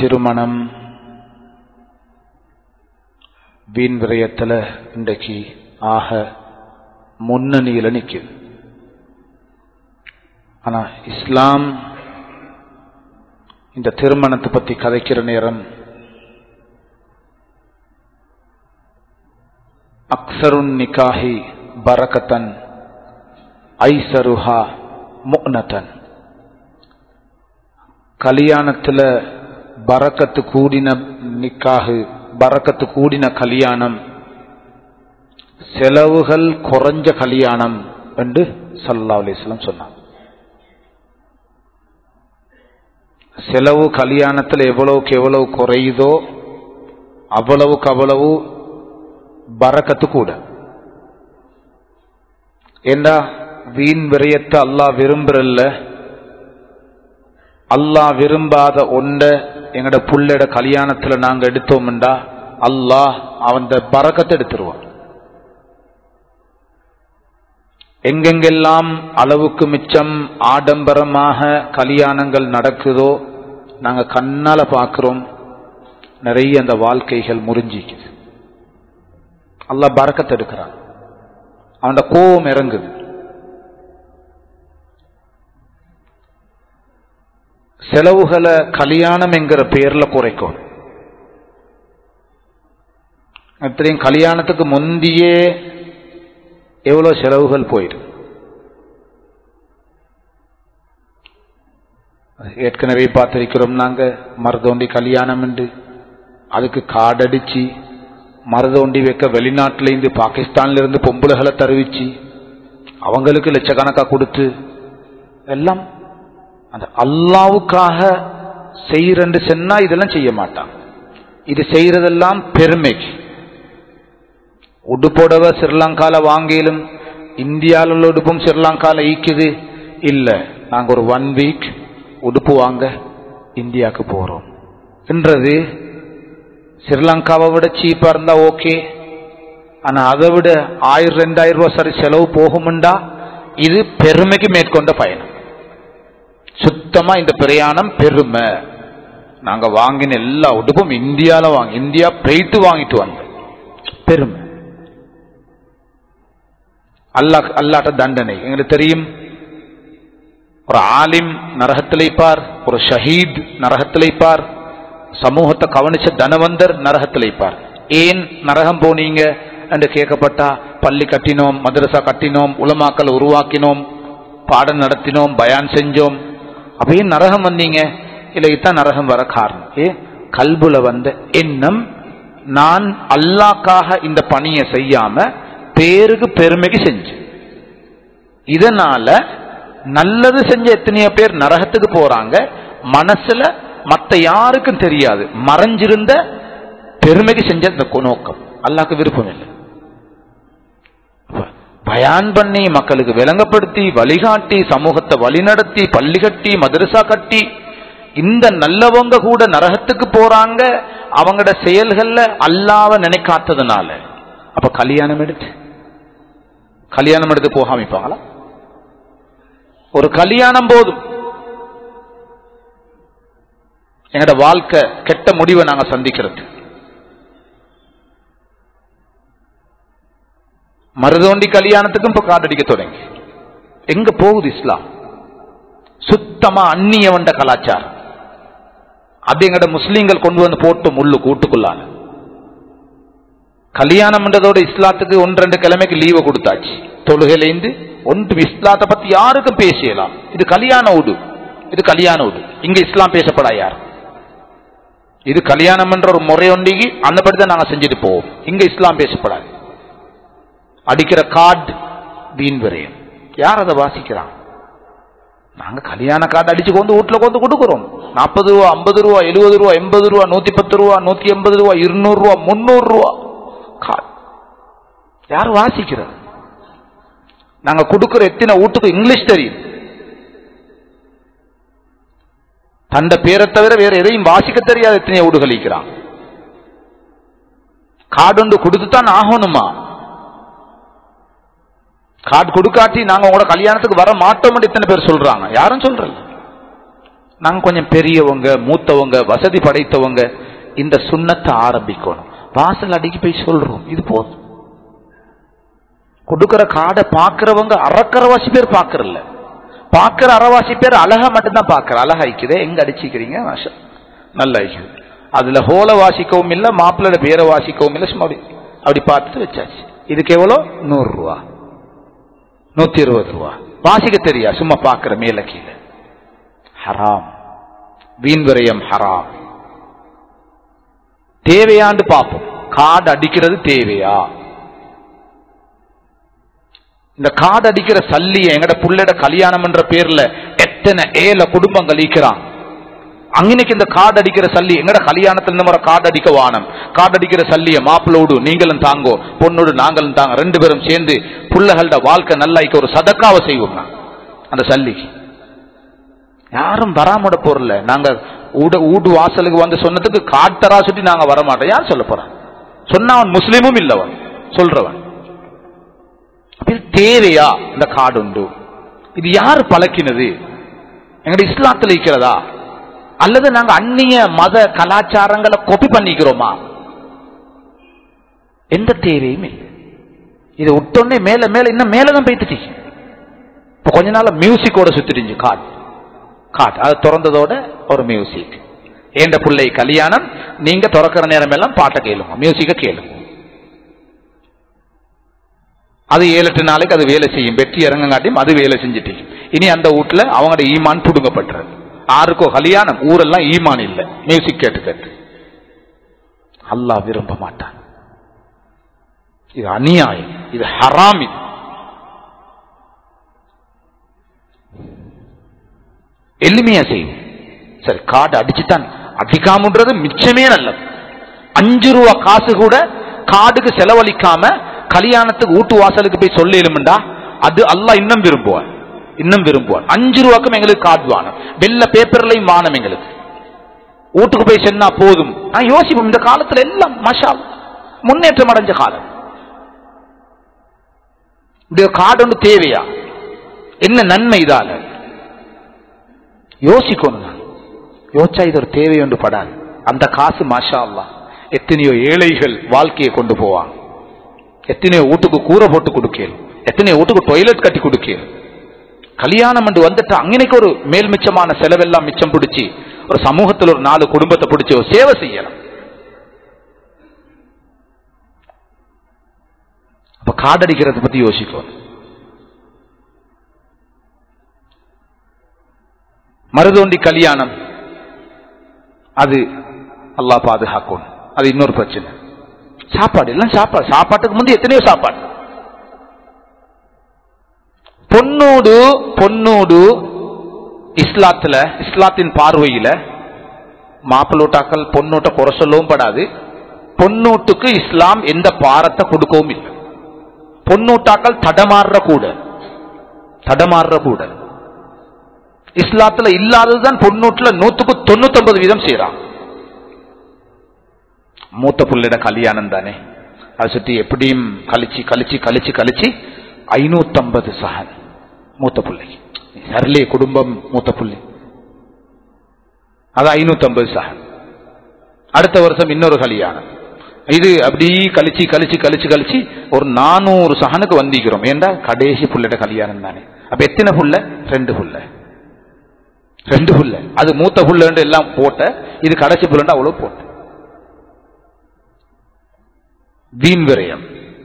திருமணம் வீண் விரயத்தில் இன்றைக்கு ஆக முன்னணியில் நிற்குது ஆனா இஸ்லாம் இந்த திருமணத்தை பத்தி கதைக்கிற நேரம் அக்சருன் நிக்காஹி பரக்கத்தன் ஐசருஹா முக்னத்தன் கல்யாணத்துல பரக்கத்து கூடின நிக்காகு பரக்கத்து கூடின கல்யாணம் செலவுகள் குறைஞ்ச கல்யாணம் என்று சல்லா அலிஸ்லாம் சொன்னாங்க செலவு கல்யாணத்தில் எவ்வளவுக்கு எவ்வளவு குறையுதோ அவ்வளவுக்கு அவ்வளவு பறக்கத்து கூட ஏண்டா வீண் விரயத்தை அல்லாஹ் விரும்புறல்ல அல்லாஹ் விரும்பாத ஒண்ட எங்கட புள்ளட கல்யாணத்துல நாங்க எடுத்தோம்டா அல்லாஹ் அவன் பறக்கத்தை எடுத்துருவான் எங்கெங்கெல்லாம் அளவுக்கு மிச்சம் ஆடம்பரமாக கல்யாணங்கள் நடக்குதோ நாங்க கண்ணால பார்க்கிறோம் நிறைய அந்த வாழ்க்கைகள் முறிஞ்சிக்குது அல்லாஹ் பறக்கத்தை எடுக்கிறான் அவன் கோபம் இறங்குது செலவுகளை கல்யாணம் என்கிற பெயர்ல குறைக்கும் தெரியும் கல்யாணத்துக்கு முந்தியே எவ்வளவு செலவுகள் போயிடும் ஏற்கனவே பார்த்திருக்கிறோம் நாங்க மருதோண்டி கல்யாணம் உண்டு அதுக்கு காடடிச்சு மருதோண்டி வைக்க வெளிநாட்டில இருந்து பாகிஸ்தான்ல இருந்து பொம்புளைகளை தருவிச்சு அவங்களுக்கு லட்சக்கணக்கா கொடுத்து எல்லாம் அந்த அல்லாவுக்காக செய்யறன்னு சொன்னா இதெல்லாம் செய்ய மாட்டான் இது செய்யறதெல்லாம் பெருமைக்கு உடுப்புடவ ஸ்ரீலங்கால வாங்கிலும் இந்தியாவில் உள்ள உடுப்பும் ஸ்ரீலங்கால ஈக்குது இல்ல நாங்க ஒரு ஒன் வீக் உடுப்பு வாங்க இந்தியாவுக்கு போறோம் என்றது ஸ்ரீலங்காவை விட சீப்பா இருந்தா ஓகே ஆனா அதை விட ஆயிரம் ரெண்டாயிரம் ரூபாய் சரி செலவு போகும்டா இது பெருமைக்கு மேற்கொண்ட பயணம் சுத்தமா இந்த பிரயாணம் பெருமை நாங்க வாங்கின எல்லா உடுப்பும் இந்தியால வாங்கி இந்தியா போயிட்டு வாங்கிட்டு வந்தோம் பெருமை அல்லாஹ் அல்லாட்ட தண்டனை எங்களுக்கு தெரியும் ஒரு ஆலிம் நரகத்திலைப்பார் ஒரு ஷஹீத் நரகத்திலைப்பார் சமூகத்தை கவனிச்ச தனவந்தர் நரகத்திலைப்பார் ஏன் நரகம் போனீங்க என்று கேட்கப்பட்டா பள்ளி கட்டினோம் மதரசா கட்டினோம் உலமாக்கள் உருவாக்கினோம் பாடம் நடத்தினோம் பயான் செஞ்சோம் அப்பயே நரகம் வந்தீங்க இல்ல இதான் நரகம் வர காரணம் ஏ கல்புல வந்த எண்ணம் நான் அல்லாக்காக இந்த பணியை செய்யாம பேருக்கு பெருமைக்கு செஞ்சு இதனால நல்லது செஞ்ச எத்தனையோ பேர் நரகத்துக்கு போறாங்க மனசுல மத்த யாருக்கும் தெரியாது மறைஞ்சிருந்த பெருமைக்கு செஞ்ச இந்த நோக்கம் அல்லாக்கு விருப்பம் இல்லை பயான் பண்ணி மக்களுக்கு விளங்கப்படுத்தி வழிகாட்டி சமூகத்தை வழிநடத்தி பள்ளி கட்டி மதரசா கட்டி இந்த நல்லவங்க கூட நரகத்துக்கு போறாங்க அவங்களோட செயல்கள்ல அல்லாவ நினைக்காததுனால அப்ப கல்யாணம் எடுத்து கல்யாணம் எடுத்து போகாமிப்பாங்களா ஒரு கல்யாணம் போதும் எங்கட வாழ்க்கை கெட்ட முடிவை நாங்க சந்திக்கிறது மருதோண்டி கல்யாணத்துக்கும் இப்ப காடடிக்க தொடங்கி எங்க போகுது இஸ்லாம் சுத்தமா அந்நியவண்ட கலாச்சாரம் அது எங்கட முஸ்லீம்கள் கொண்டு வந்து போட்டு முள்ளு கூட்டுக்குள்ளான கல்யாணம்ன்றதோட இஸ்லாத்துக்கு ஒன்று ரெண்டு கிழமைக்கு லீவை கொடுத்தாச்சு தொழுகையிலேந்து ஒன்று இஸ்லாத்தை பத்தி யாருக்கும் பேசியலாம் இது கல்யாண உடு இது கல்யாண உடு இங்க இஸ்லாம் பேசப்படா யார் இது கல்யாணம் என்ற ஒரு முறை ஒண்டிக்கு அந்தபடி தான் நாங்க செஞ்சுட்டு போவோம் இங்க இஸ்லாம் பேசப்படாது அடிக்கிற கார்டு வீண் விரயம் யார் அதை வாசிக்கிறான் நாங்க கல்யாண கார்டு அடிச்சு கொண்டு வீட்டுல கொண்டு கொடுக்குறோம் நாற்பது ரூபா ஐம்பது ரூபா எழுபது ரூபா எண்பது ரூபா நூத்தி பத்து ரூபா நூத்தி எண்பது ரூபா இருநூறு ரூபா முன்னூறு ரூபா கார்டு யார் வாசிக்கிறது நாங்க கொடுக்கிற எத்தனை வீட்டுக்கு இங்கிலீஷ் தெரியும் தண்ட பேரை தவிர வேற எதையும் வாசிக்க தெரியாத எத்தனை வீடு கழிக்கிறான் கார்டு ஒன்று கொடுத்துத்தான் ஆகணுமா கார்டு கொடுக்காட்டி நாங்க உங்களோட கல்யாணத்துக்கு வர மாட்டோம் எத்தனை பேர் சொல்றாங்க யாரும் சொல்றல நாங்க கொஞ்சம் பெரியவங்க மூத்தவங்க வசதி படைத்தவங்க இந்த சுண்ணத்தை ஆரம்பிக்கணும் வாசல் அடிக்கி போய் சொல்றோம் இது போதும் கொடுக்கிற காடை பாக்குறவங்க அறக்கரவாசி பேர் பாக்குறல்ல பாக்குற அறவாசி பேர் அழகா மட்டும்தான் பாக்குற அழகா ஐக்குதே எங்க அடிச்சுக்கிறீங்க மாஷா. நல்லா ஐக்குது அதுல ஹோல வாசிக்கவும் இல்ல மாப்பிள்ளோட பேரை வாசிக்கவும் இல்ல சும்மா அப்படி அப்படி பார்த்துட்டு வச்சாச்சு இதுக்கு எவ்வளோ நூறு ரூபா நூத்தி இருபது ரூபா வாசிக்க தெரியா சும்மா பாக்குற மேல கீழே ஹராம் வீண் விரயம் ஹராம் தேவையாண்டு பார்ப்போம் கார்டு அடிக்கிறது தேவையா இந்த கார்டு அடிக்கிற சல்லிய எங்கட புள்ளட கல்யாணம் என்ற பேர்ல எத்தனை ஏல குடும்பம் கழிக்கிறான் அங்கனைக்கு இந்த கார்டு அடிக்கிற சல்லி எங்கட கல்யாணத்துல இந்த முறை கார்டு அடிக்க வானம் கார்டு அடிக்கிற சல்லிய மாப்பிளோடு நீங்களும் தாங்கோ பொண்ணோடு நாங்களும் தாங்க ரெண்டு பேரும் சேர்ந்து புள்ளகளோட வாழ்க்கை நல்லாய்க்க ஒரு சதக்காவை செய்வோம் நான் அந்த சல்லிக்கு யாரும் வராமட போறல நாங்க ஊட ஊடு வாசலுக்கு வந்து சொன்னதுக்கு காட்டரா சுட்டி நாங்க வரமாட்டோம் யார் சொல்ல போறான் சொன்னா அவன் முஸ்லீமும் இல்லவன் சொல்றவன் அப்ப இது தேவையா இந்த காடு உண்டு இது யார் பழக்கினது எங்களுடைய இஸ்லாத்துல இருக்கிறதா அல்லது நாங்க அந்நிய மத கலாச்சாரங்களை கொப்பி பண்ணிக்கிறோமா எந்த தேவையும் இல்லை இதை விட்டோன்னே மேல மேல இன்னும் மேலதான் போய்த்துட்டீங்க இப்ப கொஞ்ச நாள் மியூசிக்கோட சுத்திடுச்சு காட் காட் அது திறந்ததோட ஒரு மியூசிக் ஏண்ட பிள்ளை கல்யாணம் நீங்க திறக்கிற நேரம் எல்லாம் பாட்டை கேளுங்க மியூசிக்க கேளுங்க அது ஏழு எட்டு நாளைக்கு அது வேலை செய்யும் வெற்றி இறங்கங்காட்டியும் அது வேலை செஞ்சுட்டீங்க இனி அந்த வீட்டுல அவங்களோட ஈமான் புடுங்கப்பட்டுறது ஆருக்கோ கல்யாணம் ஊரெல்லாம் ஈமான் இல்லை மியூசிக் கேட்டு கேட்டு அல்லாஹ் விரும்ப மாட்டான் இது அநியாயம் இது ஹராம் இது எளிமையா செய்யும் சரி கார்டு அடிச்சுட்டான் அடிக்காமன்றது மிச்சமே நல்லது அஞ்சு ரூபா காசு கூட கார்டுக்கு செலவழிக்காம கல்யாணத்துக்கு வீட்டு வாசலுக்கு போய் சொல்லிடும்டா அது அல்லாஹ் இன்னும் விரும்புவான் இன்னும் விரும்புவான் அஞ்சு ரூபாக்கும் எங்களுக்கு கார்டு வானம் வெள்ள பேப்பர்லையும் வானம் எங்களுக்கு வீட்டுக்கு போய் சென்னா போதும் நான் யோசிப்போம் இந்த காலத்துல எல்லாம் மஷா முன்னேற்றம் அடைஞ்ச காலம் இந்த கார்டு ஒன்று தேவையா என்ன நன்மை இதால யோசிக்கணும் நான் யோசிச்சா இது ஒரு தேவை ஒன்று படாது அந்த காசு மாஷா அல்லா எத்தனையோ ஏழைகள் வாழ்க்கையை கொண்டு போவாங்க எத்தனையோ வீட்டுக்கு கூரை போட்டு கொடுக்கேன் எத்தனையோ வீட்டுக்கு டொய்லெட் கட்டி கொடுக்கேன் கல்யாணம் என்று வந்துட்டு அங்கனைக்கு ஒரு மேல் மிச்சமான செலவெல்லாம் மிச்சம் பிடிச்சி ஒரு சமூகத்தில் ஒரு நாலு குடும்பத்தை பிடிச்சி ஒரு சேவை செய்யலாம் அப்ப காடடிக்கிறத பத்தி யோசிக்கணும் மருதோண்டி கல்யாணம் அது அல்லாஹ் பாதுகாக்கணும் அது இன்னொரு பிரச்சனை சாப்பாடு எல்லாம் சாப்பாடு சாப்பாட்டுக்கு முந்தைய எத்தனையோ சாப்பாடு பொன்னோடு பொன்னோடு இஸ்லாத்துல இஸ்லாத்தின் பார்வையில மாப்பிள்ளோட்டாக்கள் பொன்னோட்ட குறை சொல்லவும் படாது பொன்னோட்டுக்கு இஸ்லாம் எந்த பாரத்தை கொடுக்கவும் இல்லை பொன்னோட்டாக்கள் தடமாறுற கூட தடமாறுற கூட இஸ்லாத்துல இல்லாததுதான் பொன்னூட்டுல நூத்துக்கு தொண்ணூத்தி ஒன்பது வீதம் செய்யறான் மூத்த புள்ளிட கல்யாணம் தானே அதை சுற்றி எப்படியும் கழிச்சு கழிச்சு கழிச்சு கழிச்சு ஐநூத்தம்பது சஹன் மூத்த பிள்ளை சரலே குடும்பம் மூத்த புள்ளி அது ஐநூத்தம்பது சஹன் அடுத்த வருஷம் இன்னொரு கல்யாணம் இது அப்படி கழிச்சு கழிச்சு கழிச்சு கழிச்சு ஒரு நானூறு சஹனுக்கு வந்திக்கிறோம் ஏண்டா கடைசி புள்ளிட கல்யாணம் தானே அப்ப எத்தனை புள்ள ரெண்டு புள்ள ரெண்டு புள்ள அது மூத்த புள்ளன்னு எல்லாம் போட்ட இது கடைசி புள்ளண்டு அவ்வளவு போட்ட வீண் விரயம்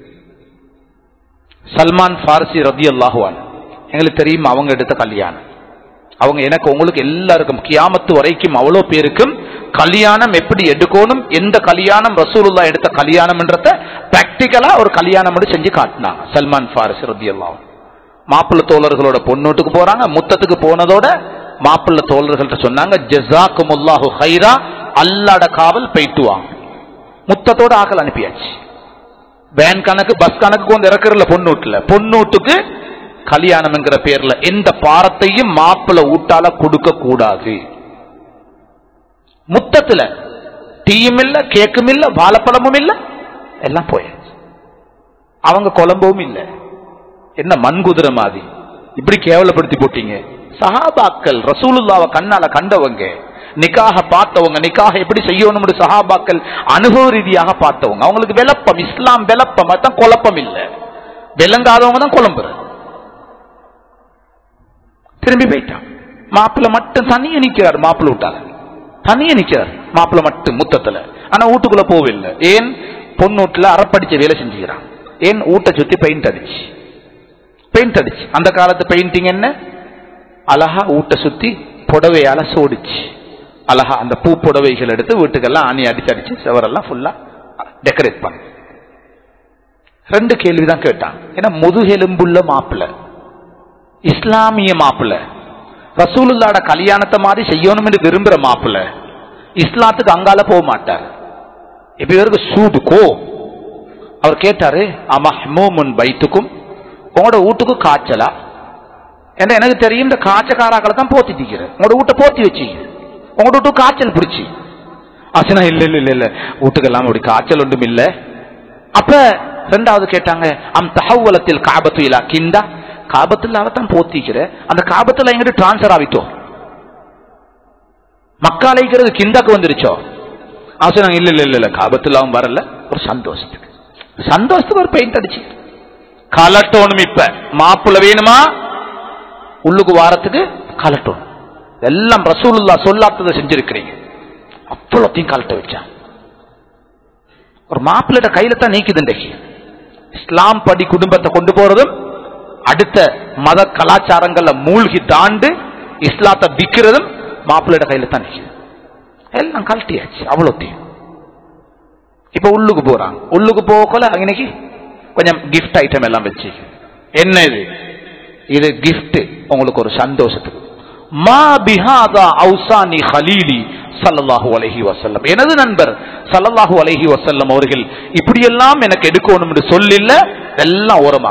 சல்மான் ஃபாரசி ரதி அல்லாஹுவான் எங்களுக்கு தெரியும் அவங்க எடுத்த கல்யாணம் அவங்க எனக்கு உங்களுக்கு எல்லாருக்கும் கியாமத்து வரைக்கும் அவ்வளோ பேருக்கும் கல்யாணம் எப்படி எடுக்கணும் எந்த கல்யாணம் ரசூலுல்லா எடுத்த கல்யாணம்ன்றத பிராக்டிக்கலா ஒரு கல்யாணம் செஞ்சு காட்டினாங்க சல்மான் ஃபாரசி ரதி அல்லாஹ் மாப்பிள்ள தோழர்களோட பொண்ணூட்டுக்கு போறாங்க முத்தத்துக்கு போனதோட மாப்பிள்ள தோழர்கள்ட்ட சொன்னாங்க ஜெசாக்குமுல்லாஹு ஹைரா அல்லாட காவல் போயிட்டு வாங்க முத்தத்தோட ஆக்கள் அனுப்பியாச்சு வேன் கணக்கு பஸ் கணக்கு வந்து இறக்குறல பொண்ணூட்டுல பொண்ணூட்டுக்கு கல்யாணம்ங்கிற பேர்ல எந்த பாரத்தையும் மாப்பிள்ள ஊட்டால கொடுக்க கூடாது முத்தத்துல டீயும் இல்ல கேக்கும் இல்ல வாழைப்பழமும் இல்ல எல்லாம் போயாச்சு அவங்க குழம்பவும் இல்ல என்ன மண்குதிரை மாதிரி இப்படி கேவலப்படுத்தி போட்டீங்க சஹாபாக்கள் ரசூலுல்லாவை கண்ணால கண்டவங்க நிக்காக பார்த்தவங்க நிக்காக எப்படி செய்யணும்னு சஹாபாக்கள் அனுபவ ரீதியாக பார்த்தவங்க அவங்களுக்கு விளப்பம் இஸ்லாம் விளப்பம் அதான் குழப்பம் இல்ல விளங்காதவங்க தான் குழம்புற திரும்பி போயிட்டான் மாப்பிள்ள மட்டும் தனியே நிக்கிறார் மாப்பிள்ள விட்டாங்க தனியே நிக்கிறார் மாப்பிள்ள மட்டும் முத்தத்துல ஆனா வீட்டுக்குள்ள போவில்லை ஏன் பொண்ணூட்டுல அறப்படிச்ச வேலை செஞ்சுக்கிறான் ஏன் ஊட்ட சுத்தி பெயிண்ட் அடிச்சு பெயிண்ட் அடிச்சு அந்த காலத்து பெயிண்டிங் என்ன அழகா ஊட்ட சுத்தி புடவையால சோடிச்சு அழகா அந்த பூ புடவைகள் எடுத்து வீட்டுக்கெல்லாம் ஆணி அடிச்சு அடிச்சு செவரெல்லாம் ஃபுல்லா டெக்கரேட் பண்ணு ரெண்டு கேள்விதான் கேட்டான் ஏன்னா முதுகெலும்புள்ள மாப்பிள்ள இஸ்லாமிய மாப்பிள்ள ரசூலுல்லாட கல்யாணத்தை மாதிரி செய்யணும் என்று விரும்புற மாப்பிள்ள இஸ்லாத்துக்கு அங்கால போக மாட்டார் இப்ப இவருக்கு சூடு கோ அவர் கேட்டாரு அமஹ்மூமுன் பைத்துக்கும் உங்களோட வீட்டுக்கு காய்ச்சலா ஏன்னா எனக்கு தெரியும் இந்த காய்ச்சக்காராக்களை தான் போத்தி திக்கிற உங்களோட வீட்டை போத்தி வச்சீங்க உங்களோட வீட்டுக்கு காய்ச்சல் பிடிச்சி ஆச்சுனா இல்ல இல்ல இல்ல இல்ல வீட்டுக்கெல்லாம் அப்படி காய்ச்சல் ஒன்றும் இல்ல அப்ப ரெண்டாவது கேட்டாங்க அம் தகவலத்தில் காபத்து இல்லா கிண்டா காபத்துல தான் போத்திக்கிற அந்த காபத்துல எங்கிட்ட டிரான்ஸ்பர் ஆகிட்டோ மக்காலைக்கிறது கிந்தாக்கு வந்துருச்சோ ஆசை இல்ல இல்ல இல்ல இல்ல காபத்துல அவன் வரல ஒரு சந்தோஷத்துக்கு சந்தோஷத்துக்கு ஒரு பெயிண்ட் அடிச்சு கலட்டோணும் இப்ப மாப்புள்ள வேணுமா உள்ளுக்கு வாரத்துக்கு கலட்டோணும் எல்லாம் ரசூலுல்லா சொல்லாத்ததை செஞ்சிருக்கிறீங்க அவ்வளோத்தையும் கலட்ட வச்சான் ஒரு மாப்பிள்ளை கையில தான் நீக்குது இன்றைக்கு இஸ்லாம் படி குடும்பத்தை கொண்டு போறதும் அடுத்த மத கலாச்சாரங்கள்ல மூழ்கி தாண்டு இஸ்லாத்தை விற்கிறதும் மாப்பிள்ளையோட கையில தான் நிக்குது எல்லாம் கழட்டியாச்சு அவ்வளோத்தையும் இப்ப உள்ளுக்கு போறாங்க உள்ளுக்கு போகல இன்னைக்கு கொஞ்சம் கிஃப்ட் ஐட்டம் எல்லாம் வச்சு என்ன இது இது கிஃப்ட் உங்களுக்கு ஒரு சந்தோஷத்துக்கு மா பிஹாதா அவுசானி ஹலீலி சல்லல்லாஹு அலைஹி வசல்லம் எனது நண்பர் சல்லல்லாஹு அலைஹி வசல்லம் அவர்கள் இப்படியெல்லாம் எனக்கு எடுக்கணும் என்று சொல்லில்ல எல்லாம் ஓரமா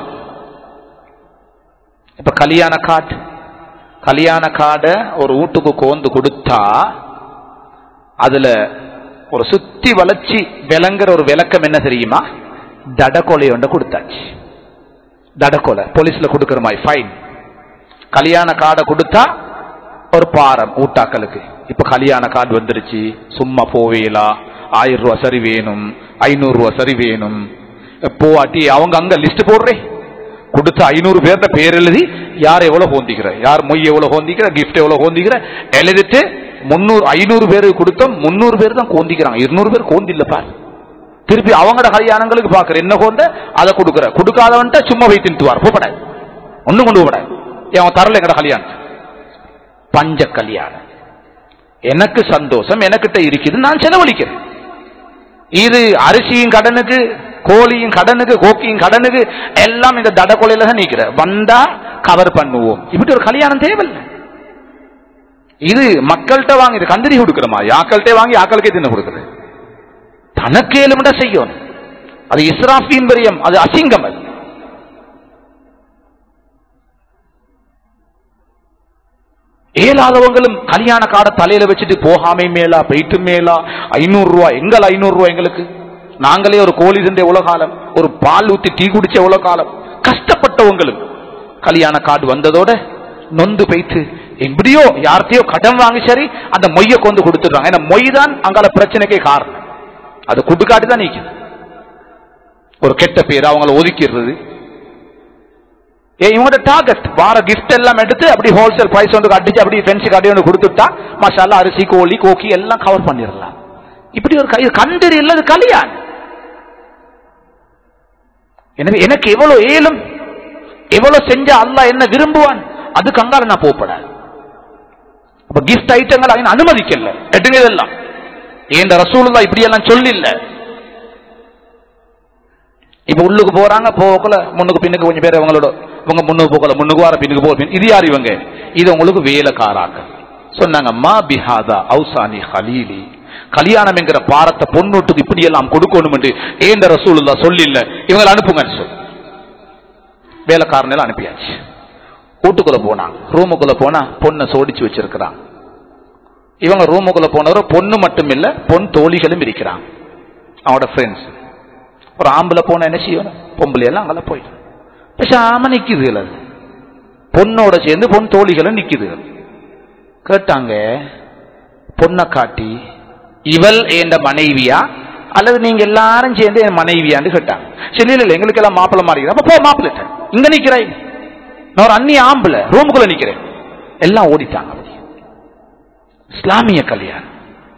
இப்ப கல்யாண கார்டு கல்யாண கார்டை ஒரு வீட்டுக்கு கோந்து கொடுத்தா அதுல ஒரு சுத்தி வளர்ச்சி விளங்குற ஒரு விளக்கம் என்ன தெரியுமா தடக்கொலை ஒன்று கொடுத்தாச்சு தடக்கொலை போலீஸ்ல கொடுக்கிற மாதிரி ஃபைன் கல்யாண கார்டை கொடுத்தா ஒரு பாரம் ஊட்டாக்களுக்கு இப்ப கல்யாண கார்டு வந்துருச்சு சும்மா போவேலா ஆயிரம் ரூபாய் சரி வேணும் ஐநூறு ரூபாய் சரி வேணும் போவாட்டி அவங்க அங்க லிஸ்ட் போடுறே கொடுத்த ஐநூறு பேர்த்த பேர் எழுதி யார் எவ்வளவு ஹோந்திக்கிற யார் மொய் எவ்வளவு ஹோந்திக்கிற கிஃப்ட் எவ்வளவு ஹோந்திக்கிற எழுதிட்டு முன்னூறு ஐநூறு பேருக்கு கொடுத்தோம் முன்னூறு பேர் தான் கோந்திக்கிறாங்க இருநூறு பேர் கோந்தில்ல பாரு திருப்பி அவங்களோட கல்யாணங்களுக்கு பாக்குற என்ன கோந்த அதை கொடுக்குற கொடுக்காதவன்ட்ட சும்மா போய் தின்ட்டுவார் போப்படாது ஒண்ணும் கொண்டு போடாது அவன் தரல எங்கட கல்யாணம் பஞ்ச கல்யாணம் எனக்கு சந்தோஷம் எனக்கிட்ட இருக்குது நான் செலவழிக்கிறேன் இது அரிசியும் கடனுக்கு கோழியும் கடனுக்கு கோக்கியும் கடனுக்கு எல்லாம் இந்த தட கொலையில தான் நிக்கிற வந்தா கவர் பண்ணுவோம் இப்படி ஒரு கல்யாணம் தேவையில்லை இது மக்கள்கிட்ட வாங்கி இது கந்தரி கொடுக்கிறோமா யாக்கள்கிட்ட வாங்கி ஆக்களுக்கே தின்ன கொடுக்குறது தனக்கு ஏழுமிட செய்யும் அது இஸ்ராஃபின் பரியம் அது அசிங்கம் அது ஏழாதவங்களும் கல்யாண காட தலையில வச்சுட்டு போகாமை மேலா போயிட்டு மேலா ஐநூறு ரூபாய் எங்கள் ஐநூறு ரூபாய் எங்களுக்கு நாங்களே ஒரு கோழி இருந்த எவ்வளவு காலம் ஒரு பால் ஊத்தி டீ குடிச்ச எவ்வளவு காலம் கஷ்டப்பட்டவங்களும் கல்யாண கார்டு வந்ததோட நொந்து போயிட்டு எப்படியோ யார்கிட்டயோ கடன் வாங்கி சரி அந்த மொய்யை கொண்டு கொடுத்துடுறாங்க ஏன்னா மொய் தான் அங்கால பிரச்சனைக்கே காரணம் அது குட்டுக்காட்டி தான் நீக்குது ஒரு கெட்ட பேர் அவங்கள ஒதுக்கிடுறது ஏ இவங்களோட டார்கெட் வார கிஃப்ட் எல்லாம் எடுத்து அப்படி ஹோல்சேல் பிரைஸ் ஒன்று அடிச்சு அப்படி ஃபென்சி கடை ஒன்று கொடுத்துட்டா மசாலா அரிசி கோழி கோக்கி எல்லாம் கவர் பண்ணிடலாம் இப்படி ஒரு கை கண்டறி இல்லது கல்யாணம் எனவே எனக்கு எவ்வளவு ஏலும் எவ்வளவு செஞ்சா அல்லாஹ் என்ன விரும்புவான் அதுக்கு அங்கால நான் போகப்படாது அப்ப கிஃப்ட் ஐட்டங்கள் அவன் அனுமதிக்கல எடுங்க இதெல்லாம் ஏன் ரசூலுல்லா இப்படி எல்லாம் சொல்லில்ல இப்ப உள்ளுக்கு போறாங்க போகல முன்னுக்கு பின்னுக்கு கொஞ்சம் பேர் அவங்களோட இவங்க முன்னுக்கு போகல முன்னுக்கு வர பின்னுக்கு போக இது யார் இவங்க இது உங்களுக்கு வேலைக்காராங்க சொன்னாங்க மா பிஹாதா அவுசானி ஹலீலி கல்யாணம் என்கிற பாரத்தை பொண்ணூட்டுக்கு இப்படி எல்லாம் கொடுக்கணும் என்று ஏந்த ரசூலுல்லா சொல்லில்ல இவங்களை அனுப்புங்கன்னு சொல்லி வேலைக்காரனையும் அனுப்பியாச்சு வீட்டுக்குள்ள போனாங்க ரூமுக்குள்ள போனா பொண்ணை சோடிச்சு வச்சிருக்கிறாங்க இவங்க ரூமுக்குள்ள போனவர் பொண்ணு மட்டும் இல்ல பொன் தோழிகளும் இருக்கிறாங்க அவனோட ஃப்ரெண்ட்ஸ் ஒரு ஆம்பளை போன என்ன செய்யணும் பொம்பளை எல்லாம் அங்கே போயிடும் பேசாம நிக்குது அது பொண்ணோட சேர்ந்து பொன் தோழிகளும் நிக்குது கேட்டாங்க பொண்ணை காட்டி இவள் என்ற மனைவியா அல்லது நீங்க எல்லாரும் சேர்ந்து என் மனைவியான்னு கேட்டாங்க சரி இல்ல இல்ல எங்களுக்கு எல்லாம் மாப்பிள்ள மாறி அப்ப போ மாப்பிள்ள இங்க நிக்கிறேன் நான் ஒரு அந்நிய ஆம்பளை ரூமுக்குள்ள நிக்கிறேன் எல்லாம் ஓடிட்டாங்க அப்படி இஸ்லாமிய கல்யாணம்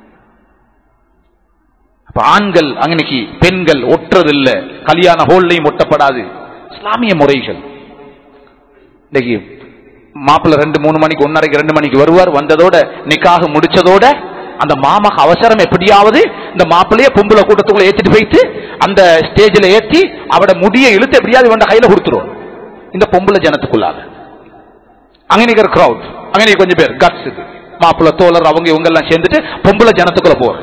அப்ப ஆண்கள் அன்னைக்கு பெண்கள் ஒட்டுறதில்ல கல்யாண ஹோல்லையும் ஒட்டப்படாது இஸ்லாமிய முறைகள் இன்னைக்கு மாப்பிள்ளை ரெண்டு மூணு மணிக்கு ஒன்னரைக்கு ரெண்டு மணிக்கு வருவார் வந்ததோட நிக்காக முடிச்சதோட அந்த மாமாக்கு அவசரம் எப்படியாவது இந்த மாப்பிள்ளைய பொம்பளை கூட்டத்துக்குள்ள ஏத்திட்டு போயிட்டு அந்த ஸ்டேஜில் ஏத்தி அவட முடிய இழுத்து எப்படியாவது இவன் கையில கொடுத்துருவோம் இந்த பொம்பளை ஜனத்துக்குள்ளாக அங்க நிக்கிற கிரௌட் அங்க நிக்கிற கொஞ்சம் பேர் கட்ஸ் இது மாப்பிள்ளை தோழர் அவங்க இவங்க எல்லாம் சேர்ந்துட்டு பொம்பளை ஜனத்துக்குள்ள போற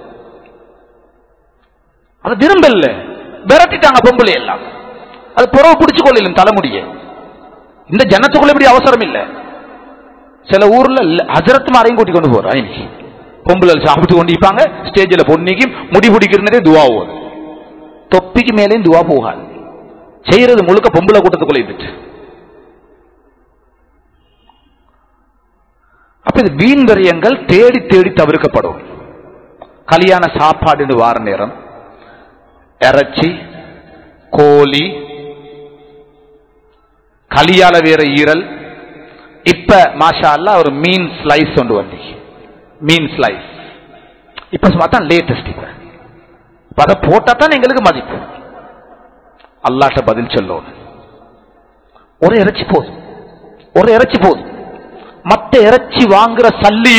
அது விரும்பல விரட்டிட்டாங்க பொம்பளை எல்லாம் அது புறவு பிடிச்சு கொள்ளலும் தலைமுடிய இந்த ஜனத்துக்குள்ள இப்படி அவசரம் இல்ல சில ஊர்ல ஹசரத் மாரையும் கூட்டி கொண்டு போறா இன்னைக்கு பொம்பளை சாப்பிட்டு கொண்டு இருப்பாங்க ஸ்டேஜில் பொன்னிக்கு முடி பிடிக்கிறதே துவா ஓது தொப்பிக்கு மேலேயும் துவா போகாது செய்யறது முழுக்க பொம்பளை கூட்டத்துக்குள்ள இருந்துச்சு அப்ப இது வீண் விரயங்கள் தேடி தேடி தவிர்க்கப்படும் கல்யாண சாப்பாடு வார நேரம் இறைச்சி கோழி கலியால வேற ஈரல் இப்ப மாஷா அல்லா ஒரு மீன் ஸ்லைஸ் கொண்டு வந்தி மீன் ஸ்லைஸ் இப்ப பார்த்தா லேட்டஸ்ட் இப்ப இப்ப அதை போட்டா தான் எங்களுக்கு மதிப்பு அல்லாட்ட பதில் சொல்லணும் ஒரு இறைச்சி போதும் ஒரு இறைச்சி போதும் மத்த இறைச்சி வாங்குற சல்லிய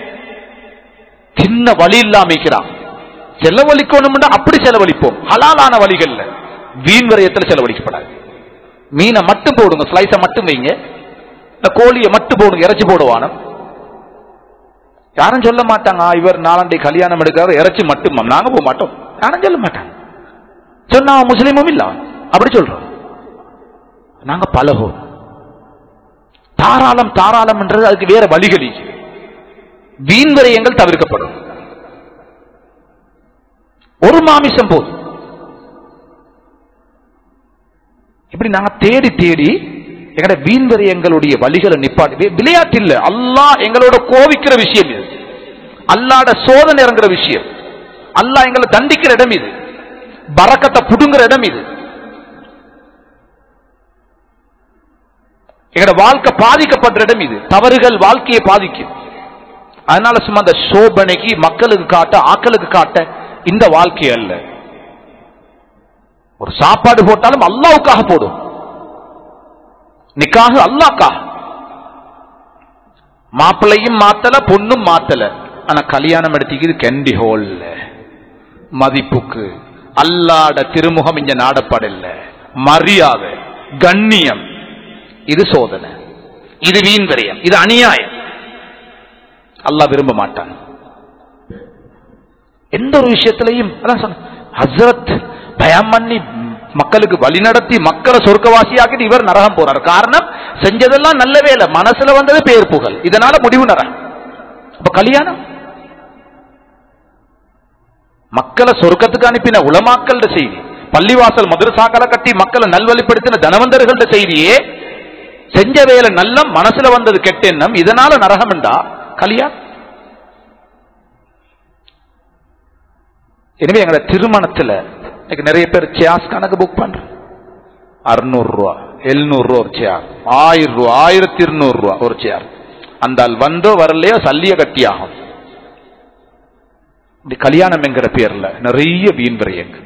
சின்ன வழி இல்லாமிக்கிறான் செலவழிக்கணும்னா அப்படி செலவழிப்போம் ஹலாலான வழிகள்ல வீண் விரயத்தில் செலவழிக்கப்படாது மீனை மட்டும் போடுங்க ஸ்லைஸை மட்டும் வைங்க இந்த கோழியை மட்டும் போடுங்க இறைச்சி போடுவான யாரும் சொல்ல மாட்டாங்க "ஆ, இவர் நாலாண்டை கல்யாணம் எடுக்கிறார் இறைச்சி மட்டும் நாங்க போக மாட்டோம் யாரும் சொல்ல மாட்டாங்க சொன்னா அவன் முஸ்லீமும் இல்ல அவன். அப்படி சொல்றோம் நாங்க பழகும் தாராளம் தாராளம் என்றது அதுக்கு வேற வழிகள் இருக்கு. வீண் விரயங்கள் தவிர்க்கப்படும் ஒரு மாமிசம் போதும் இப்படி நாங்க தேடி தேடி எங்கட வீண் விரயங்களுடைய வழிகளை நிப்பாட்டி வி- விளையாட்டு இல்ல அல்லாஹ் எங்களோட கோவிக்கிற விஷயம் இது அல்லாட சோதனை இறங்குற விஷயம் அல்லாஹ் எங்களை தண்டிக்கிற இடம் இது பறக்கத்தை புடுங்குற இடம் இது எங்கட வாழ்க்கை பாதிக்கப்படுற இடம் இது தவறுகள் வாழ்க்கையை பாதிக்கும் அதனால சும்மா அந்த சோபனைக்கு மக்களுக்கு காட்ட ஆக்களுக்கு காட்ட இந்த வாழ்க்கை அல்ல ஒரு சாப்பாடு போட்டாலும் அல்லாவுக்காக போடும் நிக்காக அல்லாக்காக மாப்பிள்ளையும் மாத்தல பொண்ணும் மாத்தல ஆனா கல்யாணம் எடுத்திக்குது கெண்டி ஹோல்ல மதிப்புக்கு அல்லாட திருமுகம் இங்க நாடப்படல மரியாதை கண்ணியம் இது சோதனை இது வீண் விரயம் இது அநியாயம் அல்லாஹ் விரும்ப மாட்டான் எந்த ஒரு விஷயத்திலையும் அதான் சொன்ன ஹசரத் பயம் பண்ணி மக்களுக்கு வழி நடத்தி மக்களை சொர்க்கவாசியாக்கிட்டு இவர் நரகம் போறார் காரணம் செஞ்சதெல்லாம் நல்ல வேலை மனசுல வந்தது பேர் புகழ் இதனால முடிவு நரகம் அப்ப கல்யாணம் மக்களை சொர்க்கத்துக்கு அனுப்பின உலமாக்கள்ட செய்தி பள்ளிவாசல் மதுரசாக்களை கட்டி மக்களை நல்வழிப்படுத்தின தனவந்தர்கள்ட செய்தியே செஞ்ச வேலை நல்ல மனசுல வந்தது கெட்ட எண்ணம் இதனால நரகம் என்றா கல்யாணம் எனவே எங்களை திருமணத்துல இன்னைக்கு நிறைய பேர் சியாஸ் கணக்கு புக் பண்றோம் அறுநூறு ரூபா எழுநூறு ரூபா ஒரு சேர் ஆயிரம் ரூபா ஆயிரத்தி இருநூறு ரூபா ஒரு சேர் அந்த ஆள் வந்தோ வரலையோ சல்லிய கட்டி ஆகும் இப்படி கல்யாணம் என்கிற பேர்ல நிறைய வீண் விரயங்கள்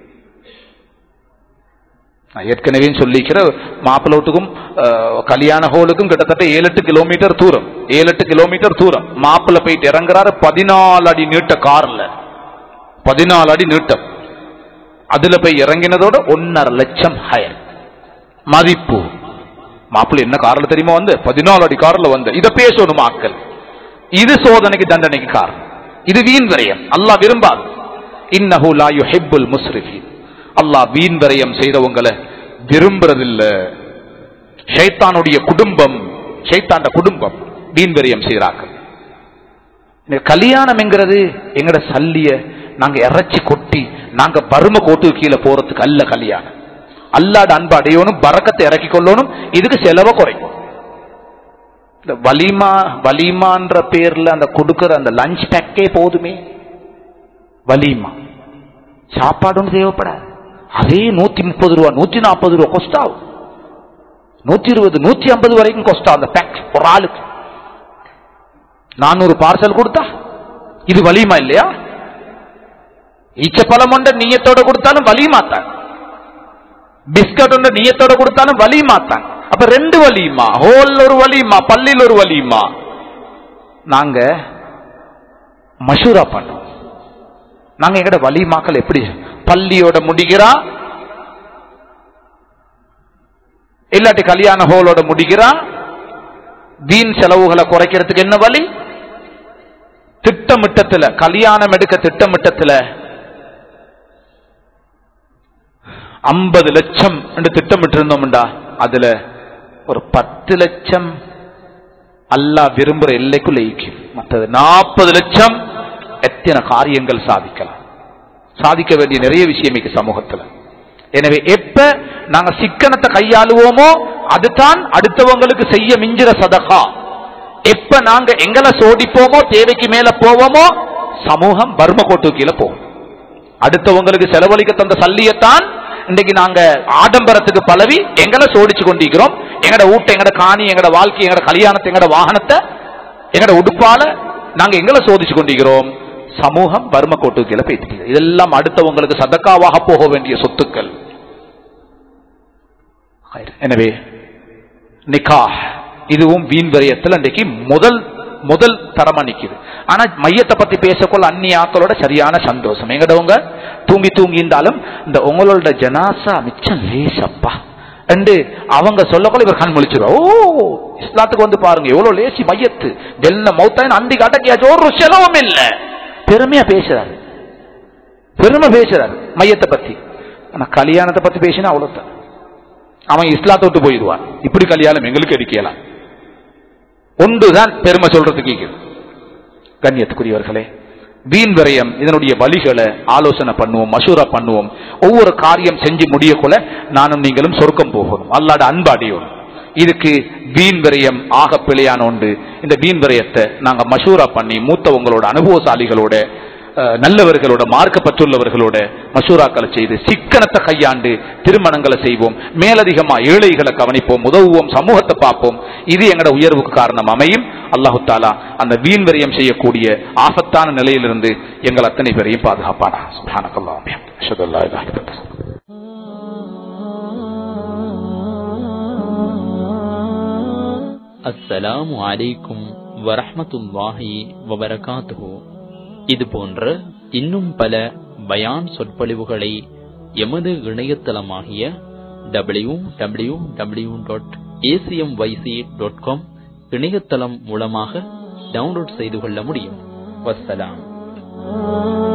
நான் ஏற்கனவே சொல்லிக்கிற மாப்பிள்ளை வீட்டுக்கும் அஹ், கல்யாண ஹோலுக்கும் கிட்டத்தட்ட ஏழு எட்டு கிலோமீட்டர் தூரம் ஏழு எட்டு கிலோமீட்டர் தூரம் மாப்பிள்ளை போயிட்டு இறங்குறாரு பதினாலு அடி நீட்ட கார்ல பதினாலு அடி நீட்டம் அதுல போய் இறங்கினதோட ஒன்னரை லட்சம் ஹயர் மதிப்பு மாப்பிள்ளை என்ன கார்ல தெரியுமா வந்து பதினாலு அடி கார்ல வந்து இத பேசணும் ஆக்கள் இது சோதனைக்கு தண்டனைக்கு காரணம் இது வீண் விரயம் அல்லாஹ் விரும்பாது இன்னஹு லா யுஹிப்புல் முஸ்ரிஃபீன் அல்லாஹ் வீண் விரயம் செய்தவங்களை விரும்புறதில்ல ஷைத்தானுடைய குடும்பம் ஷைத்தாண்ட குடும்பம் வீண் விரயம் செய்கிறார்கள் இந்த கல்யாணம் என்கிறது எங்கட சல்லிய நாங்க இறைச்சி கொட்டி நாங்க பரும கோட்டுக்கு கீழே போறதுக்கு அல்ல கல்யாணம் அல்லாட அன்பு அடையணும் பறக்கத்தை இறக்கி கொள்ளணும் இதுக்கு செலவை குறைக்கும் இந்த வலிமா வலிமான்ற பேர்ல அந்த கொடுக்கிற அந்த லஞ்ச் பேக்கே போதுமே வலிமா சாப்பாடு ஒன்று தேவைப்படாது அதே நூத்தி முப்பது ரூபா நூத்தி நாற்பது ரூபா கொஸ்ட் ஆகும் நூத்தி இருபது நூத்தி ஐம்பது வரைக்கும் கொஸ்ட் ஆகும் அந்த பேக் ஒரு ஆளுக்கு நானூறு பார்சல் கொடுத்தா இது வலிமா இல்லையா ஈச்சப்பழம் ஒன்ற நீயத்தோட கொடுத்தாலும் வலிமாத்தான் பிஸ்கட் ஒன்ற நீயத்தோட கொடுத்தாலும் வலிமாத்தான் அப்ப ரெண்டு வலிமா ஹோல் ஒரு வலிமா பள்ளியில் ஒரு வலிமா நாங்க மஷூரா பண்ணோம் நாங்க எங்கட வலிமாக்கள் எப்படி பள்ளியோட முடிகிறா இல்லாட்டி கல்யாண ஹோலோட முடிகிறா வீண் செலவுகளை குறைக்கிறதுக்கு என்ன வழி திட்டமிட்டத்துல கல்யாணம் எடுக்க திட்டமிட்டத்துல ஐம்பது லட்சம் என்று திட்டமிட்டு இருந்தோம்டா அதுல ஒரு பத்து லட்சம் அல்லாஹ் விரும்புற எல்லைக்குள்ள ஈக்கும் மற்றது நாற்பது லட்சம் எத்தனை காரியங்கள் சாதிக்கலாம் சாதிக்க வேண்டிய நிறைய விஷயம் இருக்கு சமூகத்துல எனவே எப்ப நாங்க சிக்கனத்தை கையாளுவோமோ அதுதான் அடுத்தவங்களுக்கு செய்ய மிஞ்சிற சதகா எப்ப நாங்க எங்களை சோடிப்போமோ தேவைக்கு மேல போவோமோ சமூகம் வர்ம கோட்டு கீழே போகும் அடுத்தவங்களுக்கு செலவழிக்க தந்த சல்லியத்தான் இன்னைக்கு நாங்க ஆடம்பரத்துக்கு பலவி எங்களை சோடிச்சு கொண்டிருக்கிறோம் எங்கட ஊட்ட எங்கட காணி எங்கட வாழ்க்கை எங்கட கல்யாணத்தை எங்கட வாகனத்தை எங்கட உடுப்பால நாங்க எங்களை சோதிச்சு கொண்டிருக்கிறோம் சமூகம் வறும கோட்டு கீழே பேசிட்டு இதெல்லாம் அடுத்தவங்களுக்கு சதக்காவாக போக வேண்டிய சொத்துக்கள் எனவே நிக்கா இதுவும் வீண் விரயத்தில் இன்றைக்கு முதல் முதல் தரமா நிக்குது ஆனா மையத்தை பத்தி பேசக்கொள்ள அந்நியாக்களோட சரியான சந்தோஷம் எங்கடவங்க தூங்கி தூங்கி இருந்தாலும் இந்த உங்களோட ஜனாசா மிச்சம் லேசப்பா என்று அவங்க சொல்லக்கொள்ள இவர் கண் முழிச்சிருவா ஓ இஸ்லாத்துக்கு வந்து பாருங்க எவ்வளவு லேசி மையத்து டெல்ல மௌத்தாயின் அண்டி அடக்கியாச்சு ஒரு செலவும் இல்ல பெருமையா பேசுறாரு பெருமை பேசுறாரு மையத்தை பத்தி ஆனா கல்யாணத்தை பத்தி பேசினா அவ்வளவுதான் அவன் இஸ்லாத்தை விட்டு போயிடுவான் இப்படி கல்யாணம் எங்களுக்கு அடிக்கலாம் ஒன்றுதான் பெருமை சொல்றதுக்கு கண்ணியத்துக்குரியவர்களே வீண் விரயம் இதனுடைய வழிகளை ஆலோசனை பண்ணுவோம் மசூரா பண்ணுவோம் ஒவ்வொரு காரியம் செஞ்சு முடியக்குள்ள நானும் நீங்களும் சொர்க்கம் போகணும் அல்லாட அன்பு அடையணும் இதுக்கு வீண் விரயம் ஆக பிழையான ஒன்று இந்த வீண் விரயத்தை நாங்க மசூரா பண்ணி மூத்தவங்களோட அனுபவசாலிகளோட அஹ், நல்லவர்களோட மார்க்கப்பட்டுள்ளவர்களோட மசூராக்களை செய்து சிக்கனத்தை கையாண்டு திருமணங்களை செய்வோம் மேலதிகமா ஏழைகளை கவனிப்போம் உதவுவோம் சமூகத்தை பார்ப்போம் இது எங்கட உயர்வுக்கு காரணம் அமையும் அல்லாஹு தாலா அந்த வீண் விரயம் செய்யக்கூடிய ஆபத்தான நிலையிலிருந்து எங்கள் அத்தனை பேரையும் பாதுகாப்பானா சுப்ஹானக்கல்லாஹு வபிஹம்திஹி. அஷ்ஹது அல்லா இலாஹா இல்லல்லாஹ். அஸ்ஸலாமு அலைக்கும் வரஹ்மத்துல்லாஹி வபரகாத்துஹு இது போன்ற இன்னும் பல பயான் சொற்பொழிவுகளை எமது இணையதளமாகிய W W W dot ACM YC dot com இணையதளம் மூலமாக டவுன்லோட் செய்து கொள்ள முடியும் வஸ்ஸலாம்